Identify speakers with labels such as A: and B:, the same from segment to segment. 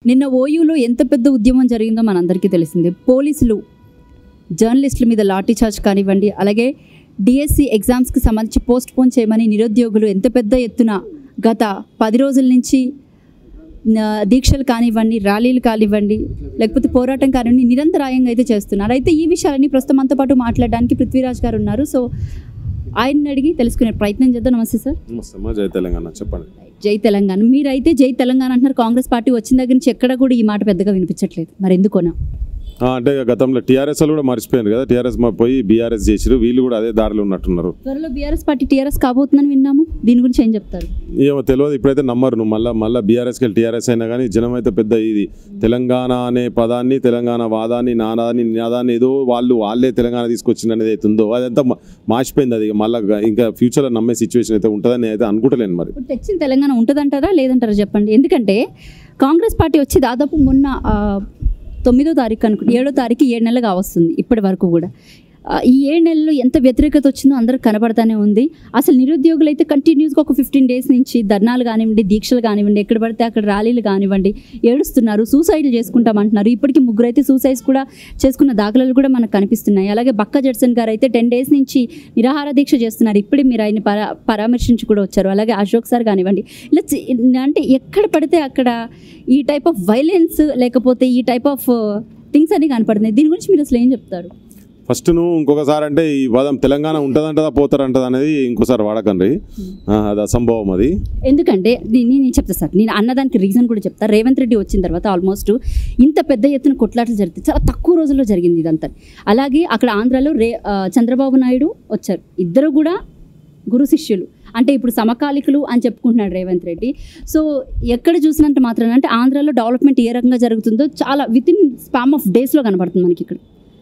A: నిన్న ఓయూలో ఎంత పెద్ద ఉద్యమం జరిగిందో మనందరికీ తెలిసిందే పోలీసులు జర్నలిస్టుల మీద లాఠీ చార్జ్ కానివ్వండి అలాగే డిఎస్సి ఎగ్జామ్స్కి సంబంధించి పోస్ట్ పోన్ చేయమని నిరుద్యోగులు ఎంత పెద్ద ఎత్తున గత పది రోజుల నుంచి ఆ, దీక్షలు కానివ్వండి ర్యాలీలు కానివ్వండి లేకపోతే పోరాటం కానివ్వండి నిరంతరాయంగా అయితే చేస్తున్నారు అయితే ఈ విషయాలని ప్రస్తుతం మనతో పాటు మాట్లాడడానికి పృథ్వీరాజ్ గారు ఉన్నారు సో ఆయన్ని అడిగి తెలుసుకునే ప్రయత్నం చేద్దాం నమస్తే సార్
B: నమస్తే అమ్మా జై తెలంగాణ చెప్పండి
A: జై తెలంగాణ మీరైతే జై తెలంగాణ అంటున్నారు కాంగ్రెస్ పార్టీ వచ్చిన దగ్గర నుంచి ఎక్కడ కూడా ఈ మాట పెద్దగా వినిపించట్లేదు మరి ఎందుకోనా
B: ఆ, అంటే గతంలో టీఆర్ఎస్ వాళ్ళు కూడా మర్చిపోయారు కదా టీఆర్ఎస్ మా పోయి బీఆర్ఎస్ చేసిరు వీళ్ళు కూడా అదే దారిలో ఉన్నట్టున్నారు
A: త్వరలో బీఆర్ఎస్ పార్టీ టీఆర్ఎస్ కాబోతుందని విన్నాము దీని గురించి ఏం చెప్తారు
B: ఏమో తెలియదు ఇప్పుడైతే నమ్మరు నువ్వు మళ్ళీ మళ్ళీ బీఆర్ఎస్కి వెళ్ళి టీఆర్ఎస్ అయినా కానీ జనం అయితే పెద్ద ఇది తెలంగాణ అనే పదాన్ని తెలంగాణ వాదాన్ని నాదాన్ని నినాదాన్ని ఏదో వాళ్ళు వాళ్ళే తెలంగాణ తీసుకొచ్చింది అనేది అయితే ఉందో అదంతా మా- మార్చిపోయింది అది మళ్ళీ ఇంకా ఫ్యూచర్లో నమ్మే సిచ్యువేషన్ అయితే ఉంటుందని అయితే అనుకుంటలేను మరి
A: ఇప్పుడు తెచ్చిన తెలంగాణ ఉంటుందంటారా లేదంటారా చెప్పండి ఎందుకంటే కాంగ్రెస్ పార్టీ వచ్చి దాదాపు మొన్న ఆ, తొమ్మిదో తారీఖు అనుకుంటే ఏడో తారీఖు ఏడు నెలలుగా వస్తుంది ఇప్పటి వరకు కూడా ఆ, ఈ ఏడు నెలలు ఎంత వ్యతిరేకత వచ్చిందో అందరికి కనబడతానే ఉంది అసలు నిరుద్యోగులు అయితే కంటిన్యూస్గా ఒక ఫిఫ్టీన్ డేస్ నుంచి ధర్నాలు కానివ్వండి దీక్షలు కానివ్వండి ఎక్కడ పడితే అక్కడ ర్యాలీలు కానివ్వండి ఏడుస్తున్నారు సూసైడ్లు చేసుకుంటామంటున్నారు ఇప్పటికీ ముగ్గురు అయితే సూసైడ్స్ కూడా చేసుకున్న దాఖలాలు కూడా మనకు కనిపిస్తున్నాయి అలాగే బక్క జడ్సన్ గారు అయితే టెన్ డేస్ నుంచి నిరాహార దీక్ష చేస్తున్నారు ఇప్పుడే మీరు ఆయన పరా పరామర్శించి కూడా వచ్చారు అలాగే అశోక్ సార్ కానివ్వండి ఇలా చి- అంటే ఎక్కడ పడితే అక్కడ ఈ టైప్ ఆఫ్ వైలెన్స్ లేకపోతే ఈ టైప్ ఆఫ్ థింగ్స్ అన్ని కనపడుతున్నాయి దీని గురించి మీరు అసలు ఏం చెప్తారు
B: ఫస్ట్ నువ్వు ఇంకొకసారి అంటే ఈ పదం తెలంగాణ ఉంటుందంటదా పోతారంటదా అనేది ఇంకోసారి వాడకండి ఆ, అది అసంభవం అది
A: ఎందుకంటే దీన్ని నేను చెప్తా సార్ నేను అన్నదానికి రీజన్ కూడా చెప్తా రేవంత్ రెడ్డి వచ్చిన తర్వాత ఆల్మోస్ట్ ఇంత పెద్ద ఎత్తున కొట్లాటలు జరిగితే చాలా తక్కువ రోజుల్లో జరిగింది ఇదంతా అలాగే అక్కడ ఆంధ్రాలో రే ఆ, చంద్రబాబు నాయుడు వచ్చారు ఇద్దరు కూడా గురు శిష్యులు అంటే ఇప్పుడు సమకాలికులు అని చెప్పుకుంటున్నాడు రేవంత్ రెడ్డి సో ఎక్కడ చూసినంత మాత్రం అంటే ఆంధ్రాలో డెవలప్మెంట్ ఏ రకంగా జరుగుతుందో చాలా విత్ ఇన్ స్పామ్ ఆఫ్ డేస్లో కనబడుతుంది మనకి ఇక్కడ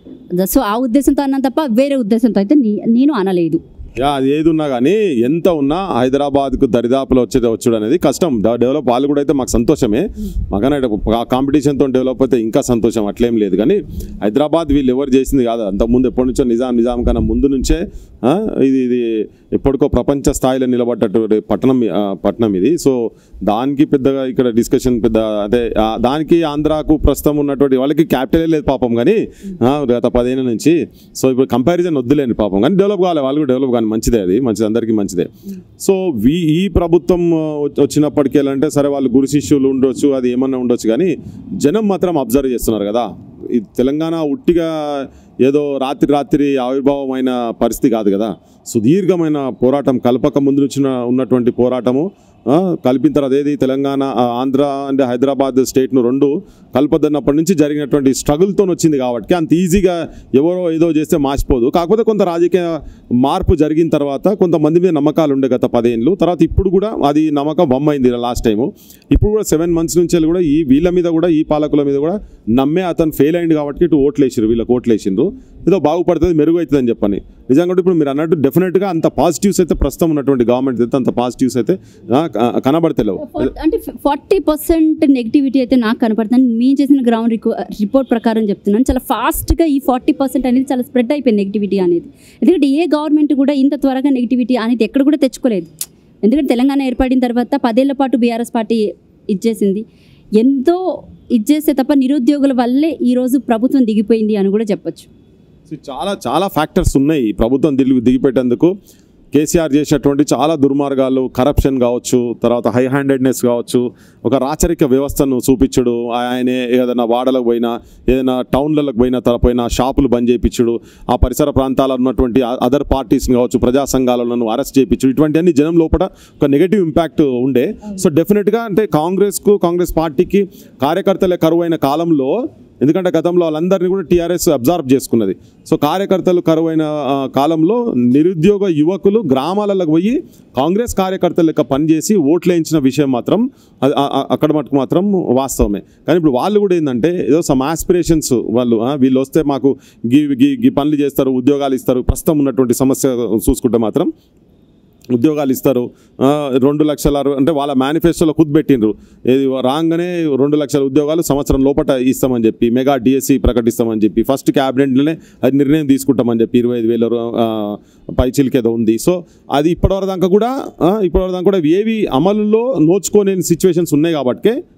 A: సో ఆ ఉద్దేశంతో అన్నాను తప్ప వేరే ఉద్దేశంతో అయితే నీ- నేను అనలేదు
B: యా అది ఏది ఉన్నా కానీ ఎంత ఉన్నా హైదరాబాద్కు దరిదాపులో వచ్చే వచ్చుడు అనేది కష్టం డ- డెవలప్ వాళ్ళు కూడా అయితే మాకు సంతోషమే మాకన్నా కాంపిటీషన్తో డెవలప్ అయితే ఇంకా సంతోషం అట్లేం లేదు కానీ హైదరాబాద్ వీళ్ళు ఎవరు చేసింది కాదు అంతకుముందు ఎప్పటి నుంచో నిజాం నిజాం కన్నా ముందు నుంచే ఆ, ఇది ఇది ఎప్పటికో ప్రపంచ స్థాయిలో నిలబడ్డటువంటి పట్టణం ఆ, పట్టణం ఇది సో దానికి పెద్దగా ఇక్కడ డిస్కషన్ పెద్ద అంటే ఆ, దానికి ఆంధ్రాకు ప్రస్తుతం ఉన్నటువంటి వాళ్ళకి క్యాపిటలే లేదు పాపం కానీ ఆ, గత పదిహేను నుంచి సో ఇప్పుడు కంపారిజన్ వద్దులేండి పాపం కానీ డెవలప్ కావాలి వాళ్ళు కూడా డెవలప్ కానీ మంచిదే అది మంచిది అందరికీ మంచిదే సో వీ ఈ ప్రభుత్వం ఆ, వచ్చి- వచ్చినప్పటికీ అంటే సరే వాళ్ళు గురు శిష్యులు ఉండొచ్చు అది ఏమన్నా ఉండొచ్చు కానీ జనం మాత్రం అబ్జర్వ్ చేస్తున్నారు కదా ఈ తెలంగాణ ఉట్టిగా ఏదో రాత్రి రాత్రి ఆవిర్భావమైన పరిస్థితి కాదు కదా సుదీర్ఘమైన పోరాటం కలపక ముందు నుంచి ఉన్న- ఉన్నటువంటి పోరాటము ఆ, కలిపిన తర్వాత ఏది తెలంగాణ ఆ, ఆంధ్ర అంటే హైదరాబాద్ స్టేట్ను రెండు కలపదన్నప్పటి నుంచి జరిగినటువంటి స్ట్రగుల్తో వచ్చింది కాబట్టి అంత ఈజీగా ఎవరో ఏదో చేస్తే మార్చిపోదు కాకపోతే కొంత రాజకీయ మార్పు జరిగిన తర్వాత కొంతమంది మీద నమ్మకాలు ఉండే గత పదేళ్ళు తర్వాత ఇప్పుడు కూడా అది నమ్మకం బొమ్మైంది లాస్ట్ టైము ఇప్పుడు కూడా సెవెన్ మంత్స్ నుంచి కూడా ఈ వీళ్ళ మీద కూడా ఈ పాలకుల మీద కూడా నమ్మే అతను ఫెయిల్ అయింది కాబట్టి ఇటు ఓట్లు వేసిరు వీళ్ళకి ఓట్లు వేసిండ్రు ఏదో బాగుపడుతుంది మెరుగవుతుంది అని చెప్పని నిజంగా కూడా ఇప్పుడు మీరు అన్నట్టు డెఫినెట్గా అంత పాజిటివ్స్ అయితే ప్రస్తుతం ఉన్నటువంటి గవర్నమెంట్ అయితే అంత పాజిటివ్స్ అయితే ఆ, క- కనబడతలేవు
A: ఫార్ట్- అంటే ఫార్టీ పర్సెంట్ నెగిటివిటీ అయితే నాకు కనపడుతుంది మేము చేసిన గ్రౌండ్ రిపోర్ట్ ప్రకారం చెప్తున్నాను చాలా ఫాస్ట్గా ఈ ఫార్టీ పర్సెంట్ అనేది చాలా స్ప్రెడ్ అయిపోయింది నెగిటివిటీ అనేది ఎందుకంటే ఏ గవర్నమెంట్ కూడా ఇంత త్వరగా నెగిటివిటీ అనేది ఎక్కడ కూడా తెచ్చుకోలేదు ఎందుకంటే తెలంగాణ ఏర్పడిన తర్వాత పదేళ్ల పాటు బీఆర్ఎస్ పార్టీ ఇచ్చేసింది ఎంతో ఇచ్చేస్తే తప్ప నిరుద్యోగుల వల్లే ఈరోజు ప్రభుత్వం దిగిపోయింది అని కూడా చెప్పొచ్చు
B: సో చాలా చాలా ఫ్యాక్టర్స్ ఉన్నాయి ఈ ప్రభుత్వం దిగి దిగిపెట్టేందుకు కేసీఆర్ చేసినటువంటి చాలా దుర్మార్గాలు కరప్షన్ కావచ్చు తర్వాత హై హ్యాండెడ్నెస్ కావచ్చు ఒక రాచరిక వ్యవస్థను చూపించుడు ఆయన ఏదైనా వాడలకు పోయినా ఏదైనా టౌన్లకు పోయినా తర పోయినా షాపులు బంద్ చేయించుడు ఆ పరిసర ప్రాంతాల్లో ఉన్నటువంటి అదర్ పార్టీస్ని కావచ్చు ప్రజా సంఘాలను అరెస్ట్ చేయించుడు ఇటువంటివన్నీ జనం లోపల ఒక నెగటివ్ ఇంపాక్ట్ ఉండే సో డెఫినెట్గా అంటే కాంగ్రెస్కు కాంగ్రెస్ పార్టీకి కార్యకర్తలే కరువైన కాలంలో ఎందుకంటే గతంలో వాళ్ళందరినీ కూడా టీఆర్ఎస్ అబ్జర్వ్ చేసుకున్నది సో కార్యకర్తలు కరువైన ఆ, కాలంలో నిరుద్యోగ యువకులు గ్రామాలకు పోయి కాంగ్రెస్ కార్యకర్తల లెక్క పనిచేసి ఓట్లు వేయించిన విషయం మాత్రం అది- ఆ- ఆ- అక్కడ మటుకు మాత్రం వాస్తవమే కానీ ఇప్పుడు వాళ్ళు కూడా ఏంటంటే ఏదో సమ్ ఆస్పిరేషన్స్ వాళ్ళు ఆ, వీళ్ళు వస్తే మాకు గీ గీ గీ పనులు చేస్తారు ఉద్యోగాలు ఇస్తారు ప్రస్తుతం ఉన్నటువంటి సమస్య చూసుకుంటే మాత్రం ఉద్యోగాలు ఇస్తారు ఆ, రెండు లక్షల అరవై అంటే వాళ్ళ మేనిఫెస్టోలో కుద్బెట్టిండ్రు ఏది రాగానే రెండు లక్షల ఉద్యోగాలు సంవత్సరం లోపల ఇస్తామని చెప్పి మెగా డిఎస్సి ప్రకటిస్తామని చెప్పి ఫస్ట్ క్యాబినెట్లోనే అది నిర్ణయం తీసుకుంటామని చెప్పి ఇరవై ఐదు వేల రూ- ఆ, పైచిలకి ఏదో ఉంది సో అది ఇప్పటివరకు దాకా కూడా ఆ, ఇప్పటివరకు దాకా కూడా ఏవి అమలులో నోచుకోలేని సిచ్యువేషన్స్ ఉన్నాయి కాబట్టి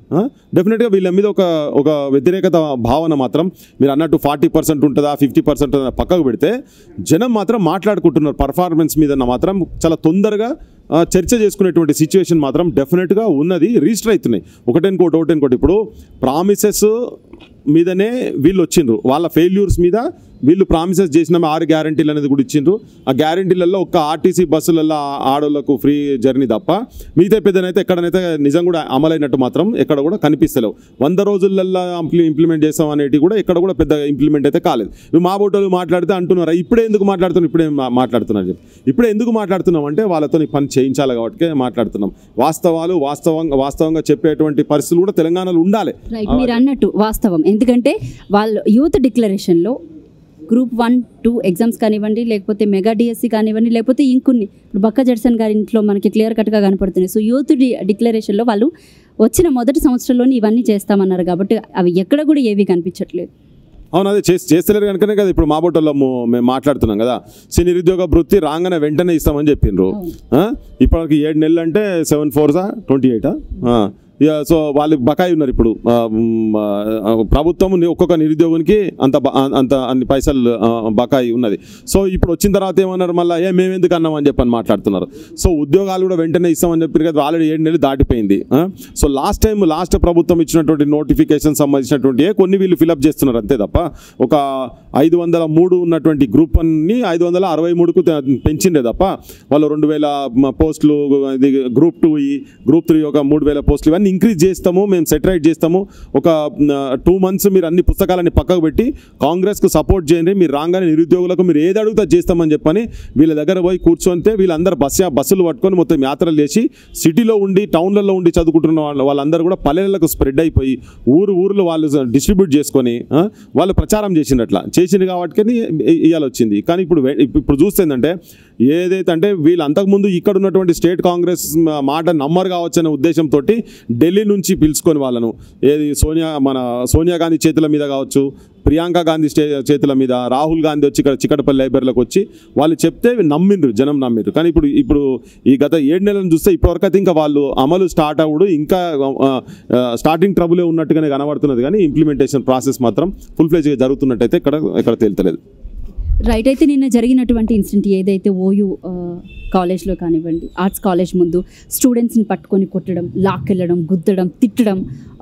B: డెఫినెట్గా వీళ్ళ మీద ఒక ఒక వ్యతిరేకత భావన మాత్రం మీరు అన్నట్టు ఫార్టీ పర్సెంట్ ఉంటుందా ఫిఫ్టీ పర్సెంట్ పక్కకు పెడితే జనం మాత్రం మాట్లాడుకుంటున్నారు పర్ఫార్మెన్స్ మీద మాత్రం చాలా తొందరగా ఆ, చర్చ చేసుకునేటువంటి సిచ్యువేషన్ మాత్రం డెఫినెట్గా ఉన్నది రిజిస్టర్ అవుతున్నాయి ఒకటేనుకోటి ఒకటేనుకోటి ఇప్పుడు ప్రామిసెస్ మీదనే వీళ్ళు వచ్చిండ్రు వాళ్ళ ఫెయిల్యూర్స్ మీద వీళ్ళు ప్రామిసెస్ చేసిన ఆరు గ్యారంటీలు అనేది కూడా ఇచ్చిండ్రు ఆ గ్యారంటీలలో ఒక్క ఆర్టీసీ బస్సులలో ఆడోళ్ళకు ఫ్రీ జర్నీ తప్ప మిగతా పెద్దనైతే ఎక్కడనైతే నిజం కూడా అమలైనట్టు మాత్రం ఎక్కడ కూడా కనిపిస్తలేవు వంద రోజులల్లో ఇంప్లిమెంట్ చేస్తాం అనేటి కూడా ఎక్కడ కూడా పెద్ద ఇంప్లిమెంట్ అయితే కాలేదు నువ్వు మా బోటోలు మాట్లాడితే అంటున్నారు ఇప్పుడే ఎందుకు మాట్లాడుతున్నావు ఇప్పుడే మా- మాట్లాడుతున్నారు చెప్పి ఇప్పుడే ఎందుకు మాట్లాడుతున్నాం అంటే వాళ్ళతో ఈ పని చేయించాలి కాబట్టి మాట్లాడుతున్నాం వాస్తవాలు వాస్తవంగా వాస్తవంగా చెప్పేటువంటి పరిస్థితులు కూడా తెలంగాణలో ఉండాలి
A: రైట్ మీరు అన్నట్టు వాస్తవం ఎందుకంటే వాళ్ళు యూత్ డిక్లరేషన్లో గ్రూప్ వన్ టూ ఎగ్జామ్స్ కానివ్వండి లేకపోతే మెగా డిఎస్సి కానివ్వండి లేకపోతే ఇంకొన్ని ఇప్పుడు బక్క జడ్సన్ గారి ఇంట్లో మనకి క్లియర్ కట్గా కనపడుతున్నాయి సో యూత్ డి డిక్లరేషన్లో వాళ్ళు వచ్చిన మొదటి సంవత్సరంలోనే ఇవన్నీ చేస్తామన్నారు కాబట్టి అవి ఎక్కడ కూడా ఏవి కనిపించట్లేదు
B: అవును అదే చేసి చేస్తలేరు కనుకనే కదా ఇప్పుడు మా బోటల్లో మేము మాట్లాడుతున్నాం కదా సో నిరుద్యోగ వృత్తి రాగానే వెంటనే ఇస్తామని చెప్పిండ్రు ఆ? ఇప్పటికి ఏడు నెలలు అంటే సెవెన్ ఫోర్సా ట్వంటీ ఎయిటా ఇక సో వాళ్ళు బకాయి ఉన్నారు ఇప్పుడు ఆ, మ్, ఆ, ప్రభుత్వం ని- ఒక్కొక్క నిరుద్యోగునికి అంత బ- అంత అన్ని పైసలు ఆ, బకాయి ఉన్నది సో ఇప్పుడు వచ్చిన తర్వాత ఏమన్నారు మళ్ళీ ఏ మేము ఎందుకు అన్నామని చెప్పని మాట్లాడుతున్నారు సో ఉద్యోగాలు కూడా వెంటనే ఇస్తామని చెప్పారు కదా ఆల్రెడీ ఏడు నెలలు దాటిపోయింది ఆ? సో లాస్ట్ టైం లాస్ట్ ప్రభుత్వం ఇచ్చినటువంటి నోటిఫికేషన్ సంబంధించినటువంటి కొన్ని వీళ్ళు ఫిలప్ చేస్తున్నారు అంతే తప్ప ఒక ఐదు వందల మూడు ఉన్నటువంటి గ్రూప్ వన్ని ఐదు వందల అరవై మూడుకు త- పెంచిండే తప్ప వాళ్ళు రెండు వేల మ- పోస్టులు ఇది గ్రూప్ టూ ఈ గ్రూప్ త్రీ ఒక మూడు వేల పోస్టులు ఇవన్నీ ఇంక్రీజ్ చేస్తాము మేము సెటరైట్ చేస్తాము ఒక టూ మంత్స్ మీరు అన్ని పుస్తకాలన్నీ పక్కకు పెట్టి కాంగ్రెస్కు సపోర్ట్ చేయండి మీరు రాగానే నిరుద్యోగులకు మీరు ఏది అడుగుతా చేస్తామని చెప్పని వీళ్ళ దగ్గర పోయి కూర్చొంటే వీళ్ళందరూ బస్ బస్సులు పట్టుకొని మొత్తం యాత్రలు చేసి సిటీలో ఉండి టౌన్లలో ఉండి చదువుకుంటున్న వాళ్ళ వాళ్ళందరూ కూడా పల్లెలకు స్ప్రెడ్ అయిపోయి ఊరు ఊర్లు వాళ్ళు డిస్ట్రిబ్యూట్ చేసుకొని ఆ, వాళ్ళు ప్రచారం చేసినట్ల చేసింది కాబట్టి ఇవాళ వచ్చింది కానీ ఇప్పుడు వే- ఇప్పుడు చూస్తే ఏంటంటే ఏదైతే అంటే వీళ్ళు అంతకుముందు ఇక్కడ ఉన్నటువంటి స్టేట్ కాంగ్రెస్ మ- మాట నమ్మరు కావచ్చు అనే ఉద్దేశంతో ఢిల్లీ నుంచి పిలుచుకొని వాళ్ళను ఏది సోనియా మన సోనియా గాంధీ చేతుల మీద కావచ్చు ప్రియాంక గాంధీ స్టే చేతుల మీద రాహుల్ గాంధీ వచ్చి ఇక్కడ చిక్కటపల్లి లైబ్రరీలోకి వచ్చి వాళ్ళు చెప్తే నమ్మిండ్రు జనం నమ్మిండ్రు కానీ ఇప్పుడు ఇప్పుడు ఈ గత ఏడు నెలలను చూస్తే ఇప్పటివరకు అయితే ఇంకా వాళ్ళు అమలు స్టార్ట్ అవ్వడు ఇంకా ఆ, ఆ, స్టార్టింగ్ ట్రబులే ఉన్నట్టుగానే కనబడుతున్నది కానీ ఇంప్లిమెంటేషన్ ప్రాసెస్ మాత్రం ఫుల్ ఫ్లెజ్గా జరుగుతున్నట్టయితే ఇక్కడ ఇక్కడ తేల్తలేదు
A: రైట్ అయితే నిన్న జరిగినటువంటి ఇన్సిడెంట్ ఏదైతే ఓయూ ఆ, కాలేజ్లో కానివ్వండి ఆర్ట్స్ కాలేజ్ ముందు స్టూడెంట్స్ని పట్టుకొని కొట్టడం లాక్కెళ్ళడం గుద్దడం తిట్టడం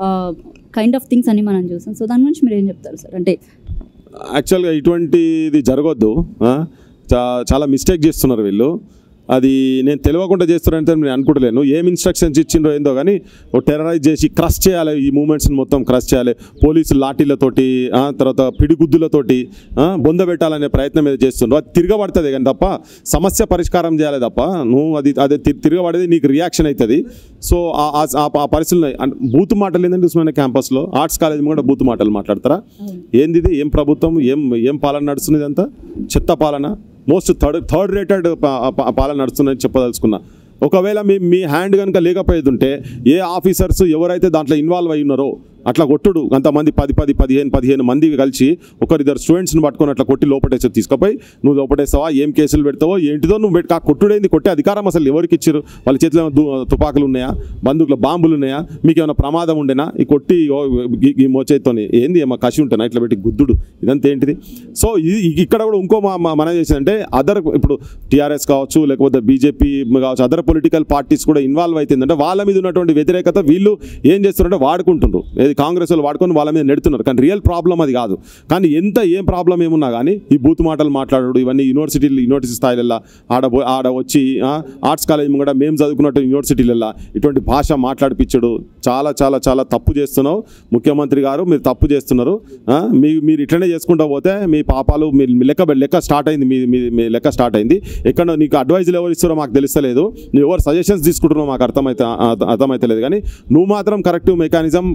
A: కైండ్ ఆఫ్ థింగ్స్ అని మనం చూసాం సో దాని గురించి మీరు ఏం చెప్తారు సార్ అంటే
B: యాక్చువల్గా ఇటువంటిది జరగొద్దు ఆ? చా- చాలా మిస్టేక్ చేస్తున్నారు వీళ్ళు అది నేను తెలియకుండా చేస్తున్నారంటే నేను అనుకుంటలేను ఏం ఇన్స్ట్రక్షన్స్ ఇచ్చిండ్రో ఏందో కానీ ఓ టెర్రరైజ్ చేసి క్రష్ చేయాలి ఈ మూమెంట్స్ని మొత్తం క్రష్ చేయాలి పోలీసు లాఠీలతోటి ఆ, తర్వాత పిడిగుద్దులతోటి ఆ, బొంద పెట్టాలనే ప్రయత్నం ఏదో చేస్తుండ్రు అది తిరగబడుతుంది కానీ తప్ప సమస్య పరిష్కారం చేయాలి తప్ప నువ్వు అది అదే తి- తిరగబడేది నీకు రియాక్షన్ అవుతుంది సో ఆ- ఆ- ఆ- ఆ పరిస్థితులు అంటే బూత్ మాటలు ఏంటంటే ఉస్మానియా క్యాంపస్లో ఆర్ట్స్ కాలేజ్ కూడా బూత్ మాటలు మాట్లాడతారా ఏంది ఇది ఏం ప్రభుత్వం ఏం ఏం పాలన నడుస్తున్నది అంతా చెత్త పాలన మోస్ట్ థర్డ్ థర్డ్ రేటెడ్ పాలన నడుస్తుందని చెప్పదలుచుకున్నా ఒకవేళ మీ మీ హ్యాండ్ కనుక లేకపోయేది ఉంటే ఏ ఆఫీసర్స్ ఎవరైతే దాంట్లో ఇన్వాల్వ్ అయి ఉన్నారో అట్లా కొట్టుడు అంతమంది పది పది పదిహేను పదిహేను మంది కలిసి ఒకరిద్దరు స్టూడెంట్స్ని పట్టుకొని అట్లా కొట్టి లోపటేసి తీసుకుపోయి నువ్వు లోపటేస్తావా ఏం కేసులు పెడతావో ఏంటిదో నువ్వు పెట్టి ఆ కొట్టుడేంది కొట్టే అధికారం అసలు ఎవరికి ఇచ్చారు వాళ్ళ చేతిలో ఏమైనా దు- తుపాకులు ఉన్నాయా బందూకుల బాంబులు ఉన్నాయా మీకు ఏమైనా ప్రమాదం ఉండేనా ఈ కొట్టి ఓ ఈ- ఈ మోచేతోని ఏంది ఏమో కసి ఉంటేనా ఇట్లా పెట్టి గుద్దుడు ఇదంతా ఏంటిది సో ఇది ఇ- ఇక్కడ కూడా ఇంకో మా మా- మనం చేసిందంటే అదర్ ఇప్పుడు టీఆర్ఎస్ కావచ్చు లేకపోతే బీజేపీ కావచ్చు అదర్ పొలిటికల్ పార్టీస్ కూడా ఇన్వాల్వ్ అవుతుందంటే వాళ్ళ మీద ఉన్నటువంటి వ్యతిరేకత వీళ్ళు ఏం చేస్తున్నారంటే వాడుకుంటుండ్రు ఏది కాంగ్రెస్ వాళ్ళు వాడుకొని వాళ్ళ మీద నెడుతున్నారు కానీ రియల్ ప్రాబ్లం అది కాదు కానీ ఎంత ఏం ప్రాబ్లం ఏమున్నా కానీ ఈ బూత్ మాటలు మాట్లాడడు ఇవన్నీ యూనివర్సిటీలు యూనివర్సిటీ స్థాయిలలో ఆడ పో- ఆడ వచ్చి ఆ, ఆర్ట్స్ కాలేజ్ కూడా మేము చదువుకున్నట్టు యూనివర్సిటీలలో ఇటువంటి భాష మాట్లాడిపించడు చాలా చాలా చాలా తప్పు చేస్తున్నావు ముఖ్యమంత్రి గారు మీరు తప్పు చేస్తున్నారు ఆ, మీ మీరు ఇట్లనే చేసుకుంటూ పోతే మీ పాపాలు మీ మీ లెక్క లెక్క స్టార్ట్ అయింది మీ మీ మీ లెక్క స్టార్ట్ అయింది ఎక్కడ నీకు అడ్వైజులు ఎవరు ఇస్తారో మాకు తెలుస్తలేదు నువ్వు ఎవరు సజెషన్స్ తీసుకుంటున్నావు మాకు అర్థమైతే అర్థమైతే లేదు కానీ నువ్వు మాత్రం కరెక్టివ్ మెకానిజం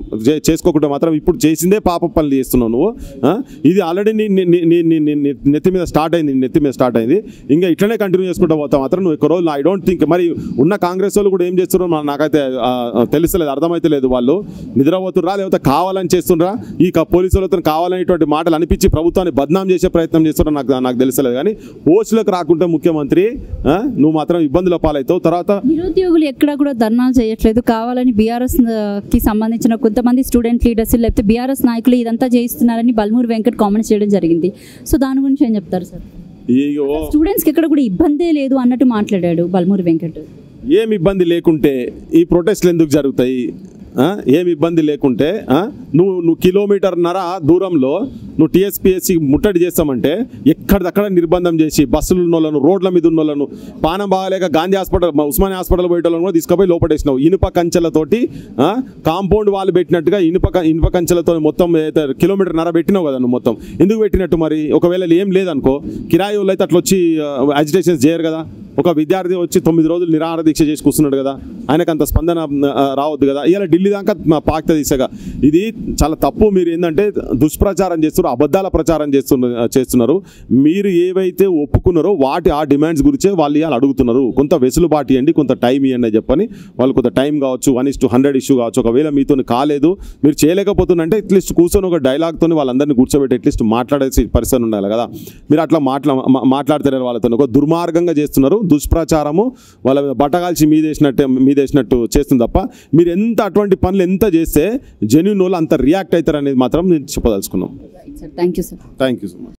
B: చేసుకోకుండా మాత్రం ఇప్పుడు చేసిందే పాప పనులు చేస్తున్నావు నువ్వు ఆ? ఇది ఆల్రెడీ నీ నీ- నీ- నీ- నీ- నీ- నీ నెత్తి మీద స్టార్ట్ అయింది నీ నెత్తి మీద స్టార్ట్ అయింది ఇంకా ఇట్లనే కంటిన్యూ చేసుకుంటూ పోతా మాత్రం నువ్వు ఒక రోజు ఐ డోంట్ థింక్ మరి ఉన్న కాంగ్రెస్ వాళ్ళు కూడా ఏం చేస్తున్నారో మన- నాకైతే ఆ, ఆ, తెలుస్తలేదు అర్థమైతే లేదు వాళ్ళు నిద్రపోతుర్రా లేకపోతే కావాలని చేస్తుండ్రా ఈ క- పోలీసు వాళ్ళతో కావాలనేటువంటి మాటలు అనిపించి ప్రభుత్వాన్ని బద్నాం చేసే ప్రయత్నం చేస్తున్నారో నాకు నాకు తెలుస్తలేదు కానీ పోస్టులకు రాకుంటే ముఖ్యమంత్రి ఆ, నువ్వు మాత్రం ఇబ్బందుల పాలవుతావు తర్వాత
A: నిరుద్యోగులు ఎక్కడా కూడా ధర్నాలు చేయట్లేదు కావాలని బీఆర్ఎస్ కి సంబంధించిన కొంతమంది స్టూడెంట్ లీడర్స్ లేకపోతే బీఆర్ఎస్ నాయకులు ఇదంతా చేయిస్తున్నారని బల్మూరు వెంకట్ కామెంట్ చేయడం జరిగింది సో దాని గురించి ఏం చెప్తారు సార్
B: ఈ ఓ
A: స్టూడెంట్స్కి ఎక్కడ కూడా ఇబ్బందే లేదు అన్నట్టు మాట్లాడాడు బల్మూరు వెంకట్
B: ఏం ఇబ్బంది లేకుంటే ఈ ప్రొటెస్ట్లు ఎందుకు జరుగుతాయి ఆ? ఏం ఇబ్బంది లేకుంటే ఆ? నువ్వు నువ్వు కిలోమీటర్న్నర దూరంలో నువ్వు టీఎస్పీఎస్సి ముట్టడి చేస్తామంటే ఎక్కడిదక్కడ నిర్బంధం చేసి బస్సులు ఉన్న వాళ్ళను రోడ్ల మీద ఉన్న వాళ్ళను పానం బాగాలేక గాంధీ హాస్పిటల్ మా ఉస్మానియా హాస్పిటల్ పోయే వాళ్ళను కూడా తీసుకుపోయి లోపడేసినావు ఇనుప కంచెలతోటి ఆ? కాంపౌండ్ వాళ్ళు పెట్టినట్టుగా ఇనుప క- ఇనుప కంచెలతో మొత్తం ఏదైతే కిలోమీటర్ నర పెట్టినావు కదా నువ్వు మొత్తం ఎందుకు పెట్టినట్టు మరి ఒకవేళ ఏం లేదనుకో కిరాయి వాళ్ళు అయితే అట్లా వచ్చి అజిటేషన్స్ చేయరు కదా ఒక విద్యార్థి వచ్చి తొమ్మిది రోజులు నిరాహార దీక్ష చేసి కూర్చున్నాడు కదా ఆయనకు అంత స్పందన ఆ, రావద్దు కదా ఇలా ఢిల్లీ దాకా మా పాక్త తీసాగా ఇది చాలా తప్పు మీరు ఏంటంటే దుష్ప్రచారం చేస్తున్నారు అబద్ధాల ప్రచారం చేస్తున్న చేస్తున్నారు మీరు ఏవైతే ఒప్పుకున్నారో వాటి ఆ డిమాండ్స్ గురించే వాళ్ళు ఇవాళ అడుగుతున్నారు కొంత వెసులుబాటు ఇవ్వండి కొంత టైం ఇవ్వండి అని చెప్పని వాళ్ళు కొంత టైం కావచ్చు one is to hundred issue కావచ్చు ఒకవేళ మీతో కాలేదు మీరు చేయలేకపోతుందంటే అట్లీస్ట్ కూర్చొని ఒక డైలాగ్తో వాళ్ళందరినీ కూర్చోబెట్టి అట్లీస్ట్ మాట్లాడేసి పరిస్థితి ఉండాలి కదా మీరు అట్లా మాట్లా మా- మాట్లాడతారు వాళ్ళతో ఒక దుర్మార్గంగా చేస్తున్నారు దుష్ప్రచారము వాళ్ళ మీద బట్టగాల్చి మీదేసినట్టు మీదేసినట్టు చేస్తుంది తప్ప మీరు ఎంత అటువంటి పనులు ఎంత చేస్తే జెన్యున్ వాళ్ళు అంత రియాక్ట్ అవుతారు అనేది మాత్రం నేను చెప్పదలుచుకున్నాం
A: sir thank you sir
B: thank you so much